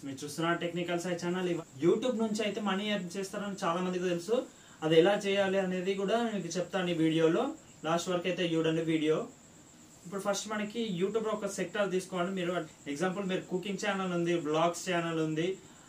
మీరు చూస్తున్న technical site channel YouTube నుంచి అయితే మనీ ఎర్న్ చేస్తారని చాలా మందికి తెలుసు అది ఎలా చేయాలి అనేది కూడా మీకు చెప్తాను ఈ వీడియోలో లాస్ట్ వరకు అయితే చూడండి వీడియో ఇప్పుడు ఫస్ట్ మనకి యూట్యూబ్ ఒక సెక్టర్ తీసుకోండి మీరు ఎగ్జాంపుల్ మీరు కుకింగ్ ఛానల్ ఉంది బ్లాగ్స్ ఛానల్ ఉంది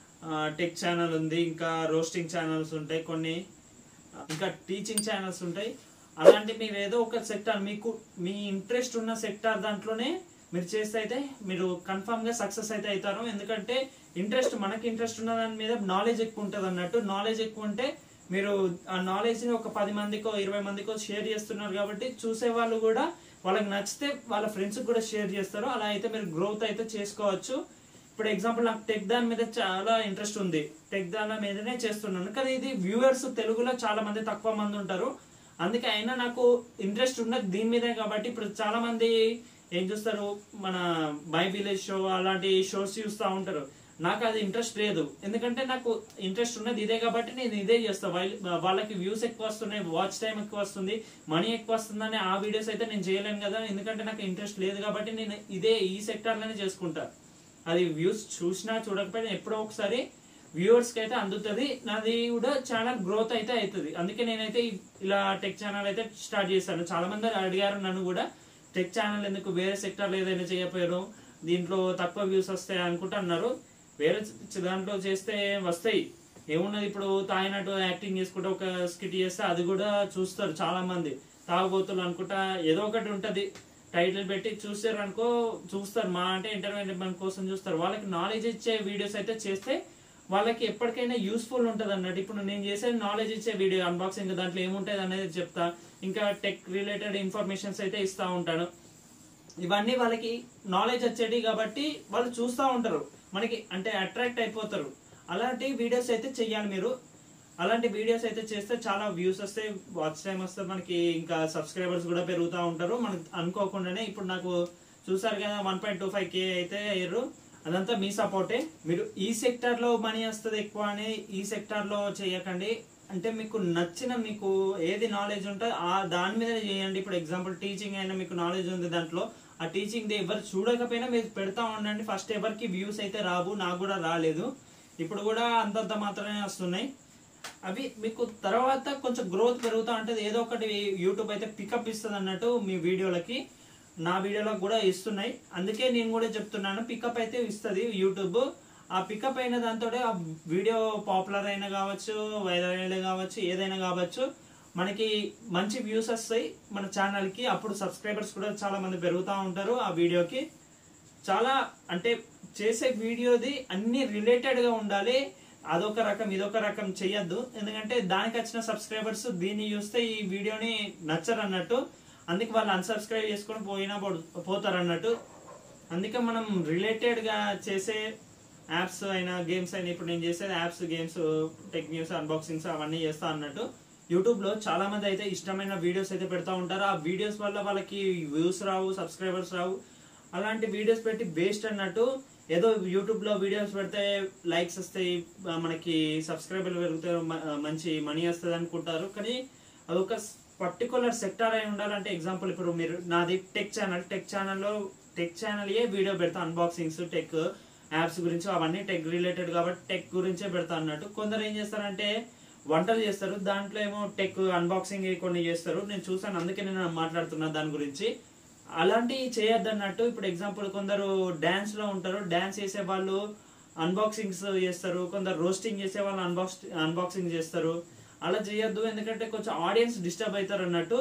టెక్ ఛానల్ ఉంది ఇంకా రోస్టింగ్ ఛానల్స్ ఉంటాయి కొన్ని ఇంకా టీచింగ్ ఛానల్స్ ఉంటాయి అలాంటి మీరు ఏదో ఒక సెక్టార్ మీకు మీ ఇంట్రెస్ట్ ఉన్న సెక్టార్ దాంట్లోనే మీరు చేస్తే అయితే మీరు కన్ఫామ్ గా సక్సెస్ అయితే అవుతారు ఎందుకంటే ఇంట్రెస్ట్ మనకి ఇంట్రెస్ట్ ఉన్న దాని మీద నాలెడ్జ్ ఎక్కువ ఉంటుంది అన్నట్టు నాలెడ్జ్ ఎక్కువ ఉంటే మీరు ఆ నాలెడ్జ్ ని ఒక పది మందికో ఇరవై మందికో షేర్ చేస్తున్నారు కాబట్టి చూసే వాళ్ళు కూడా వాళ్ళకి నచ్చితే వాళ్ళ ఫ్రెండ్స్ కూడా షేర్ చేస్తారు అలా అయితే మీరు గ్రోత్ అయితే చేసుకోవచ్చు ఇప్పుడు ఎగ్జాంపుల్ నాకు టెక్ దాని మీద చాలా ఇంట్రెస్ట్ ఉంది టెక్ దాని మీదనే చేస్తున్నాను కానీ ఇది వ్యూవర్స్ తెలుగులో చాలా మంది తక్కువ మంది ఉంటారు అందుకే అయినా నాకు ఇంట్రెస్ట్ ఉన్నది దీని మీదే కాబట్టి ఇప్పుడు చాలా మంది ఏం చూస్తారు మన మై విలేజ్ షో అలాంటి షోస్ చూస్తూ ఉంటారు నాకు అది ఇంట్రెస్ట్ లేదు ఎందుకంటే నాకు ఇంట్రెస్ట్ ఉన్నది ఇదే కాబట్టి నేను ఇదే చేస్తా వాళ్ళ- వాళ్ళకి వ్యూస్ ఎక్కువ వస్తున్నాయి వాచ్ టైం ఎక్కువ వస్తుంది మనీ ఎక్కువ వస్తుందని ఆ వీడియోస్ అయితే నేను చేయలేను కదా ఎందుకంటే నాకు ఇంట్రెస్ట్ లేదు కాబట్టి నేను ఇదే ఈ సెక్టార్లోనే చేసుకుంటా అది వ్యూస్ చూసినా చూడకపోయినా ఎప్పుడో ఒకసారి వ్యూవర్స్ కి అయితే అందుతుంది నాది కూడా ఛానల్ గ్రోత్ అయితే అవుతుంది అందుకే నేనైతే ఇ- ఇలా టెక్ ఛానల్ అయితే స్టార్ట్ చేశాను చాలా మంది అడిగారు నన్ను కూడా టెక్ ఛానల్ ఎందుకు వేరే సెక్టార్లో ఏదైనా చేయకపోయారు దీంట్లో తక్కువ వ్యూస్ వస్తాయి అనుకుంటా అన్నారు వేరే చ- దాంట్లో చేస్తే వస్తాయి ఏమున్నది ఇప్పుడు తాగినట్టు యాక్టింగ్ చేసుకుంటే ఒక స్కిట్ చేస్తే అది కూడా చూస్తారు చాలా మంది తాగుబోతులు అనుకుంటా ఏదో ఒకటి ఉంటది టైటిల్ పెట్టి చూస్తారు అనుకో చూస్తారు మా అంటే ఎంటర్టైన్మెంట్ కోసం చూస్తారు వాళ్ళకి నాలెడ్జ్ ఇచ్చే వీడియోస్ అయితే చేస్తే వాళ్ళకి ఎప్పటికైనా యూస్ఫుల్ ఉంటుంది అన్నట్టు ఇప్పుడు నేను చేసే నాలెడ్జ్ ఇచ్చే వీడియో అన్బాక్సింగ్ దాంట్లో ఏముంటుంది అనేది చెప్తా ఇంకా టెక్ రిలేటెడ్ ఇన్ఫర్మేషన్స్ అయితే ఇస్తా ఉంటాను ఇవన్నీ వాళ్ళకి నాలెడ్జ్ వచ్చేటి కాబట్టి వాళ్ళు చూస్తూ ఉంటారు మనకి అంటే అట్రాక్ట్ అయిపోతారు అలాంటి వీడియోస్ అయితే చెయ్యాలి మీరు అలాంటి వీడియోస్ అయితే చేస్తే చాలా వ్యూస్ వస్తాయి వాచ్ టైం వస్తే మనకి ఇంకా సబ్స్క్రైబర్స్ కూడా పెరుగుతూ ఉంటారు మనకు అనుకోకుండానే ఇప్పుడు నాకు చూసారు కదా one point two five K అయితే అయ్యారు అదంతా మీ సపోర్టే మీరు ఈ సెక్టార్ లో మనీ వస్తుంది ఎక్కువ అని ఈ సెక్టార్ లో చేయకండి అంటే మీకు నచ్చిన మీకు ఏది నాలెడ్జ్ ఉంటే ఆ దాని మీద చేయండి ఇప్పుడు ఎగ్జాంపుల్ టీచింగ్ అయినా మీకు నాలెడ్జ్ ఉంది దాంట్లో ఆ టీచింగ్ ఎవరు చూడకపోయినా మీరు పెడతా ఉండండి ఫస్ట్ ఎవరికి వ్యూస్ అయితే రావు నాకు కూడా రాలేదు ఇప్పుడు కూడా అంతంత మాత్రమే వస్తున్నాయి అవి మీకు తర్వాత కొంచెం గ్రోత్ పెరుగుతా ఉంటుంది ఏదో ఒకటి యూట్యూబ్ అయితే పికప్ ఇస్తుంది అన్నట్టు మీ వీడియోలకి నా వీడియోలకు కూడా ఇస్తున్నాయి అందుకే నేను కూడా చెప్తున్నాను పికప్ అయితే ఇస్తుంది యూట్యూబ్ ఆ పికప్ అయిన దాంతో ఆ వీడియో పాపులర్ అయినా కావచ్చు వైరల్ అయినా కావచ్చు ఏదైనా కావచ్చు మనకి మంచి వ్యూస్ వస్తాయి మన ఛానల్ కి అప్పుడు సబ్స్క్రైబర్స్ కూడా చాలా మంది పెరుగుతూ ఉంటారు ఆ వీడియోకి చాలా అంటే చేసే వీడియోది అన్ని రిలేటెడ్ గా ఉండాలి అదొక రకం ఇదొక రకం చెయ్యొద్దు ఎందుకంటే దానికి వచ్చిన సబ్స్క్రైబర్స్ దీన్ని చూస్తే ఈ వీడియోని నచ్చరు అన్నట్టు అందుకే వాళ్ళు అన్సబ్స్క్రైబ్ చేసుకొని పోయినా పో- పోతారు అన్నట్టు అందుకే మనం రిలేటెడ్ గా చేసే యాప్స్ అయినా గేమ్స్ అయినా ఇప్పుడు నేను చేసేది apps games tech news unboxings అవన్నీ చేస్తా అన్నట్టు యూట్యూబ్ లో చాలా మంది అయితే ఇష్టమైన వీడియోస్ అయితే పెడతా ఉంటారు ఆ వీడియోస్ వల్ల వాళ్ళకి వ్యూస్ రావు సబ్స్క్రైబర్స్ రావు అలాంటి వీడియోస్ పెట్టి వేస్ట్ అన్నట్టు ఏదో యూట్యూబ్ లో వీడియోస్ పెడితే లైక్స్ వస్తాయి ఆ, మనకి సబ్స్క్రైబర్లు పెరుగుతారు మ- ఆ, మంచి మనీ వస్తుంది అనుకుంటారు కానీ అదొక పర్టికులర్ సెక్టార్ అయి ఉండాలంటే ఎగ్జాంపుల్ ఇప్పుడు మీరు నాది టెక్ ఛానల్ టెక్ ఛానల్లో టెక్ ఛానల్ ఏ వీడియో పెడతా అన్బాక్సింగ్స్ టెక్ యాప్స్ గురించి అవన్నీ టెక్ రిలేటెడ్ కాబట్టి టెక్ గురించే పెడతా అన్నట్టు కొందరు ఏం చేస్తారంటే వంటలు చేస్తారు దాంట్లో ఏమో టెక్ అన్బాక్సింగ్ కొన్ని చేస్తారు నేను చూసాను అందుకే నేను మాట్లాడుతున్నా దాని గురించి అలాంటివి చేయొద్దు అన్నట్టు ఇప్పుడు ఎగ్జాంపుల్ కొందరు డాన్స్ లో ఉంటారు డాన్స్ చేసే వాళ్ళు అన్బాక్సింగ్స్ చేస్తారు కొందరు రోస్టింగ్ చేసే వాళ్ళు అన్బాక్స్ అన్బాక్సింగ్ చేస్తారు అలా చేయొద్దు ఎందుకంటే కొంచెం ఆడియన్స్ డిస్టర్బ్ అవుతారు అన్నట్టు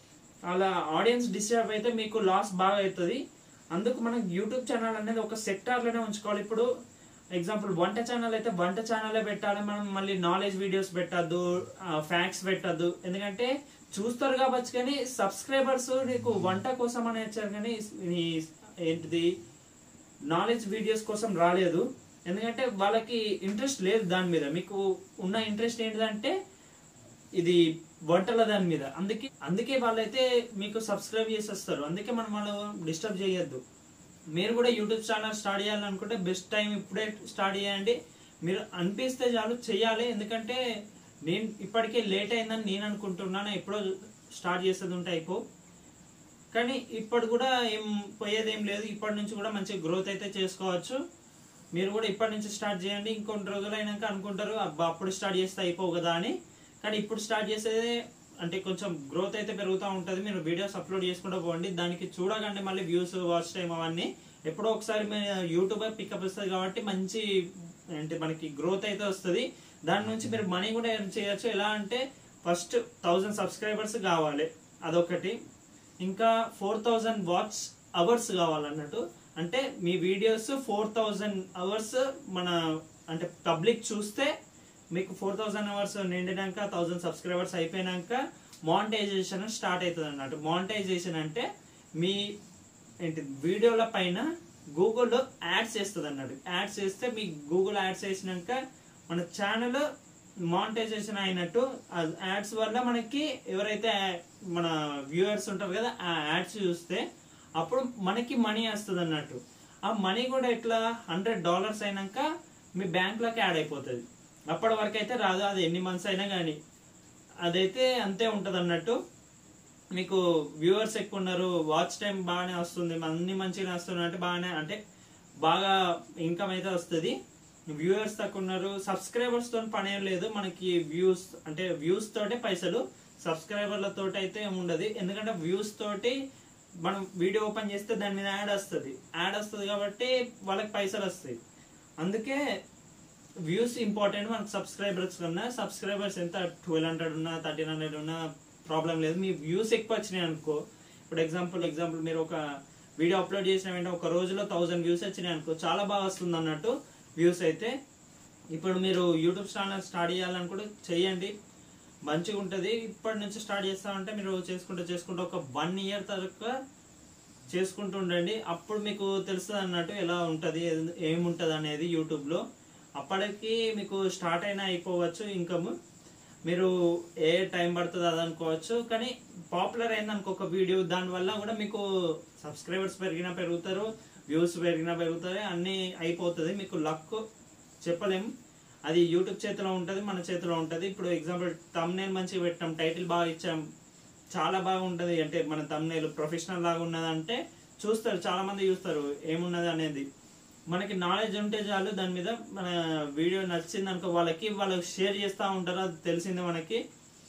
అలా ఆడియన్స్ డిస్టర్బ్ అయితే మీకు లాస్ బాగా అవుతుంది అందుకు మనం యూట్యూబ్ ఛానల్ అనేది ఒక సెక్టార్ లోనే ఉంచుకోవాలి ఇప్పుడు ఎగ్జాంపుల్ వంట ఛానల్ అయితే వంట ఛానలే పెట్టాలి మనం మళ్ళీ నాలెడ్జ్ వీడియోస్ పెట్టద్దు ఫ్యాక్ట్స్ పెట్టద్దు ఎందుకంటే చూస్తారు కావచ్చు కానీ సబ్స్క్రైబర్స్ నీకు వంట కోసం అని వచ్చారు కానీ నీ ఏంటిది నాలెడ్జ్ వీడియోస్ కోసం రాలేదు ఎందుకంటే వాళ్ళకి ఇంట్రెస్ట్ లేదు దాని మీద మీకు ఉన్న ఇంట్రెస్ట్ ఏంటిదంటే ఇది వంటల దాని మీద అందుకే అందుకే వాళ్ళైతే మీకు సబ్స్క్రైబ్ చేసి వస్తారు అందుకే మనం వాళ్ళు డిస్టర్బ్ చేయొద్దు మీరు కూడా యూట్యూబ్ ఛానల్ స్టార్ట్ చేయాలనుకుంటే బెస్ట్ టైం ఇప్పుడే స్టార్ట్ చేయండి మీరు అనిపిస్తే చాలు చెయ్యాలి ఎందుకంటే నేను ఇప్పటికే లేట్ అయిందని నేను అనుకుంటున్నాను ఎప్పుడో స్టార్ట్ చేసేది ఉంటే ఎక్కువ కానీ ఇప్పుడు కూడా ఏం పోయేది ఏం లేదు ఇప్పటి నుంచి కూడా మంచి గ్రోత్ అయితే చేసుకోవచ్చు మీరు కూడా ఇప్పటి నుంచి స్టార్ట్ చేయండి ఇంకొన్ని రోజులు అయినాక అనుకుంటారు అబ్బా అప్పుడు స్టార్ట్ చేస్తే అయిపోవు కదా అని కానీ ఇప్పుడు స్టార్ట్ చేసేది అంటే కొంచెం గ్రోత్ అయితే పెరుగుతూ ఉంటుంది మీరు వీడియోస్ అప్లోడ్ చేసుకుంటూ పోండి దానికి చూడకండి మళ్ళీ వ్యూస్ వాచ్ టైం అవన్నీ ఎప్పుడో ఒకసారి యూట్యూబ్ పికప్ వస్తుంది కాబట్టి మంచి అంటే మనకి గ్రోత్ అయితే వస్తుంది దాని నుంచి మీరు మనీ కూడా ఎర్న్ చేయొచ్చు ఎలా అంటే ఫస్ట్ థౌజండ్ సబ్స్క్రైబర్స్ కావాలి అదొకటి ఇంకా ఫోర్ థౌజండ్ వాచ్ అవర్స్ కావాలన్నట్టు అంటే మీ వీడియోస్ ఫోర్ థౌజండ్ అవర్స్ మన అంటే పబ్లిక్ చూస్తే మీకు ఫోర్ థౌజండ్ అవర్స్ నిండినాక థౌజండ్ సబ్స్క్రైబర్స్ అయిపోయినాక మానిటైజేషన్ స్టార్ట్ అవుతుంది అన్నట్టు మానిటైజేషన్ అంటే మీ ఏంటి వీడియోల పైన గూగుల్లో యాడ్స్ వేస్తుంది అన్నట్టు యాడ్స్ వేస్తే మీ గూగుల్ యాడ్స్ వేసినాక మన ఛానల్ మానిటైజేషన్ అయినట్టు ఆ యాడ్స్ వల్ల మనకి ఎవరైతే మన వ్యూవర్స్ ఉంటారు కదా ఆ యాడ్స్ చూస్తే అప్పుడు మనకి మనీ వస్తుంది అన్నట్టు ఆ మనీ కూడా ఎట్లా హండ్రెడ్ డాలర్స్ అయినాక మీ బ్యాంక్లోకి యాడ్ అయిపోతుంది అప్పటి వరకు అయితే రాదు అది ఎన్ని మంత్స్ అయినా కానీ అదైతే అంతే ఉంటుంది అన్నట్టు మీకు వ్యూవర్స్ ఎక్కువ ఉన్నారు వాచ్ టైం బాగానే వస్తుంది అన్ని మంచిగా వస్తున్నాయి అంటే బాగానే అంటే బాగా ఇన్కమ్ అయితే వస్తుంది వ్యూవర్స్ తక్కువ ఉన్నారు సబ్స్క్రైబర్స్ తో పని ఏం లేదు మనకి వ్యూస్ అంటే వ్యూస్ తోటే పైసలు సబ్స్క్రైబర్ల తోటి అయితే ఉండదు ఎందుకంటే వ్యూస్ తోటి మనం వీడియో ఓపెన్ చేస్తే దాని మీద యాడ్ వస్తుంది యాడ్ వస్తుంది కాబట్టి వాళ్ళకి పైసలు వస్తాయి అందుకే వ్యూస్ ఇంపార్టెంట్ మనకు సబ్స్క్రైబర్స్ కన్నా సబ్స్క్రైబర్స్ ఎంత ట్వెల్వ్ హండ్రెడ్ ఉన్నా థర్టీన్ హండ్రెడ్ ఉన్నా ప్రాబ్లం లేదు మీ వ్యూస్ ఎక్కువ వచ్చినాయి అనుకో ఇప్పుడు ఎగ్జాంపుల్ ఎగ్జాంపుల్ మీరు ఒక వీడియో అప్లోడ్ చేసిన వెంటనే ఒక రోజులో థౌసండ్ వ్యూస్ వచ్చినాయి అనుకో చాలా బాగా వస్తుంది అన్నట్టు వ్యూస్ అయితే ఇప్పుడు మీరు యూట్యూబ్ ఛానల్ స్టార్ట్ చేయాలనుకుంటే చెయ్యండి మంచిగా ఉంటుంది ఇప్పటి నుంచి స్టార్ట్ చేస్తామంటే మీరు చేసుకుంటూ చేసుకుంటూ ఒక వన్ ఇయర్ తర్వాత చేసుకుంటూ ఉండండి అప్పుడు మీకు తెలుస్తుంది అన్నట్టు ఎలా ఉంటుంది ఏముంటుంది అనేది యూట్యూబ్లో అప్పటికి మీకు స్టార్ట్ అయినా అయిపోవచ్చు ఇన్కమ్ మీరు ఏ టైం పడుతుంది అది అనుకోవచ్చు కానీ పాపులర్ అయింది అనుకో ఒక వీడియో దానివల్ల కూడా మీకు సబ్స్క్రైబర్స్ పెరిగినా పెరుగుతారు వ్యూస్ పెరిగినా పెరుగుతాయి అన్నీ అయిపోతుంది మీకు లక్ చెప్పలేం అది యూట్యూబ్ చేతిలో ఉంటుంది మన చేతిలో ఉంటుంది ఇప్పుడు ఎగ్జాంపుల్ తమ్నేల్ మంచిగా పెట్టాం టైటిల్ బాగా ఇచ్చాం చాలా బాగా ఉంటుంది అంటే మన తమ్నేల్ ప్రొఫెషనల్ లాగా ఉన్నదంటే చూస్తారు చాలా మంది చూస్తారు ఏమున్నది అనేది మనకి నాలెడ్జ్ ఉంటే చాలు దాని మీద మన వీడియో నచ్చింది అనుకో వాళ్ళకి వాళ్ళు షేర్ చేస్తూ ఉంటారు అది తెలిసిందే మనకి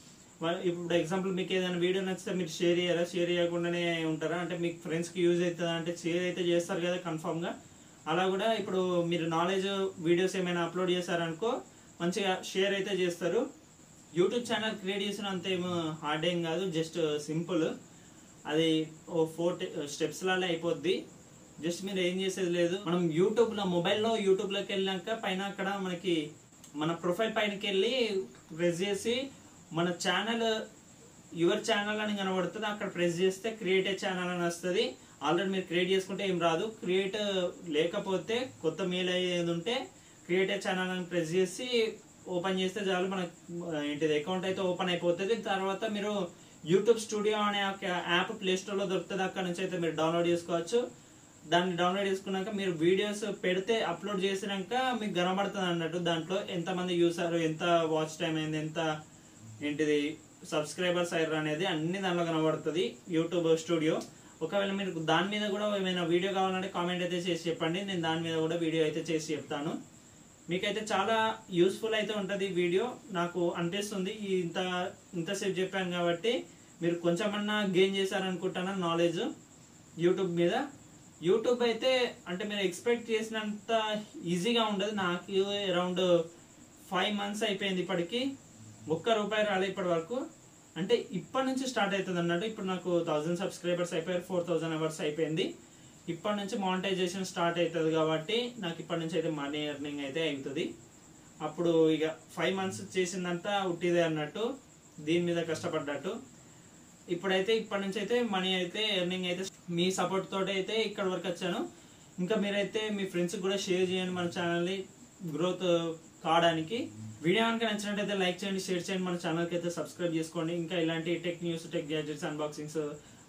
వా- ఇప్పుడు ఎగ్జాంపుల్ మీకు ఏదైనా వీడియో నచ్చితే మీరు షేర్ చేయరా షేర్ చేయకుండానే ఉంటారా అంటే మీకు ఫ్రెండ్స్కి యూజ్ అవుతుందా అంటే షేర్ అయితే చేస్తారు కదా కన్ఫామ్గా అలా కూడా ఇప్పుడు మీరు నాలెడ్జ్ వీడియోస్ ఏమైనా అప్లోడ్ చేశారనుకో మంచిగా షేర్ అయితే చేస్తారు యూట్యూబ్ ఛానల్ క్రియేట్ చేసిన అంత ఏం హార్డ్ ఏం కాదు జస్ట్ సింపుల్ అది ఓ ఫోర్ స్టెప్స్ లాగా అయిపోద్ది జస్ట్ మీరు ఏం చేసేది లేదు మనం యూట్యూబ్ లో మొబైల్లో యూట్యూబ్ లోకి వెళ్ళాక పైన అక్కడ మనకి మన ప్రొఫైల్ పైనకి వెళ్ళి ప్రెస్ చేసి మన ఛానల్ యువర్ ఛానల్ అని కనబడుతుంది అక్కడ ప్రెస్ చేస్తే క్రియేట్ ఏ ఛానల్ అని వస్తుంది ఆల్రెడీ మీరు క్రియేట్ చేసుకుంటే ఏం రాదు క్రియేట్ లేకపోతే కొత్త మెయిల్ అయ్యేది ఉంటే క్రియేట్ ఏ ఛానల్ అని ప్రెస్ చేసి ఓపెన్ చేస్తే చాలు మన ఏంటిది అకౌంట్ అయితే ఓపెన్ అయిపోతుంది తర్వాత మీరు యూట్యూబ్ స్టూడియో అనే ఒక యాప్ ప్లే స్టోర్ లో దొరుకుతుంది అక్కడ నుంచి అయితే మీరు డౌన్లోడ్ చేసుకోవచ్చు దాన్ని డౌన్లోడ్ చేసుకున్నాక మీరు వీడియోస్ పెడితే అప్లోడ్ చేసినాక మీకు కనబడుతుంది అన్నట్టు దాంట్లో ఎంత మంది చూసారు ఎంత వాచ్ టైం అయింది ఎంత ఏంటిది సబ్స్క్రైబర్స్ అయ్యారు అనేది అన్ని దాంట్లో కనబడుతుంది యూట్యూబ్ స్టూడియో ఒకవేళ మీరు దాని మీద కూడా ఏమైనా వీడియో కావాలంటే కామెంట్ అయితే చేసి చెప్పండి నేను దాని మీద కూడా వీడియో అయితే చేసి చెప్తాను మీకైతే చాలా యూస్ఫుల్ అయితే ఉంటుంది ఈ వీడియో నాకు అనిపిస్తుంది ఈ ఇంత ఇంతసేపు చెప్పాను కాబట్టి మీరు కొంచెమన్నా గెయిన్ చేశారనుకుంటాను నాలెడ్జ్ యూట్యూబ్ మీద యూట్యూబ్ అయితే అంటే మీరు ఎక్స్పెక్ట్ చేసినంత ఈజీగా ఉండదు నాకు అరౌండ్ ఫైవ్ మంత్స్ అయిపోయింది ఇప్పటికి ఒక్క రూపాయి రాలే ఇప్పటి వరకు అంటే ఇప్పటి నుంచి స్టార్ట్ అవుతుంది అన్నట్టు ఇప్పుడు నాకు థౌజండ్ సబ్స్క్రైబర్స్ అయిపోయారు ఫోర్ థౌజండ్ అవర్స్ అయిపోయింది ఇప్పటి నుంచి మానిటైజేషన్ స్టార్ట్ అవుతుంది కాబట్టి నాకు ఇప్పటి నుంచి అయితే మనీ ఎర్నింగ్ అయితే అవుతుంది అప్పుడు ఇక ఫైవ్ మంత్స్ చేసిందంతా ఉట్టిదే అన్నట్టు దీని మీద కష్టపడ్డట్టు ఇప్పుడైతే ఇప్పటి నుంచి అయితే మనీ అయితే ఎర్నింగ్ అయితే మీ సపోర్ట్ తోటి అయితే ఇక్కడ వరకు వచ్చాను ఇంకా మీరైతే మీ ఫ్రెండ్స్ కూడా షేర్ చేయండి మన ఛానల్ని గ్రోత్ కావడానికి వీడియో కనుక నచ్చినట్టయితే లైక్ చేయండి షేర్ చేయండి మన ఛానల్కి అయితే సబ్స్క్రైబ్ చేసుకోండి ఇంకా ఇలాంటి tech news tech gadgets unboxings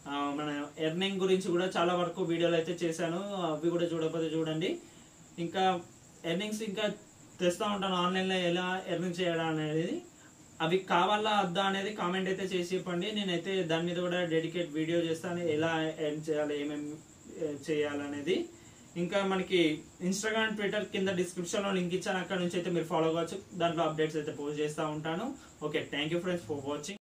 మన ఎర్నింగ్ గురించి కూడా చాలా వరకు వీడియోలు అయితే చేశాను అవి కూడా చూడకపోతే చూడండి ఇంకా ఎర్నింగ్స్ ఇంకా తెస్తూ ఉంటాను ఆన్లైన్లో ఎలా ఎర్నింగ్ చేయడం అనేది అవి కావాలా వద్దా అనేది కామెంట్ అయితే చేసి చెప్పండి నేనైతే దాని మీద కూడా డెడికేట్ వీడియో చేస్తాను ఎలా ఎర్న్ చేయాలి ఏమేమి చేయాలనేది ఇంకా మనకి ఇన్స్టాగ్రామ్ ట్విట్టర్ కింద డిస్క్రిప్షన్ లో లింక్ ఇచ్చాను అక్కడ నుంచి అయితే మీరు ఫాలో కావచ్చు దాంట్లో అప్డేట్స్ అయితే పోస్ట్ చేస్తూ ఉంటాను okay thank you friends for watching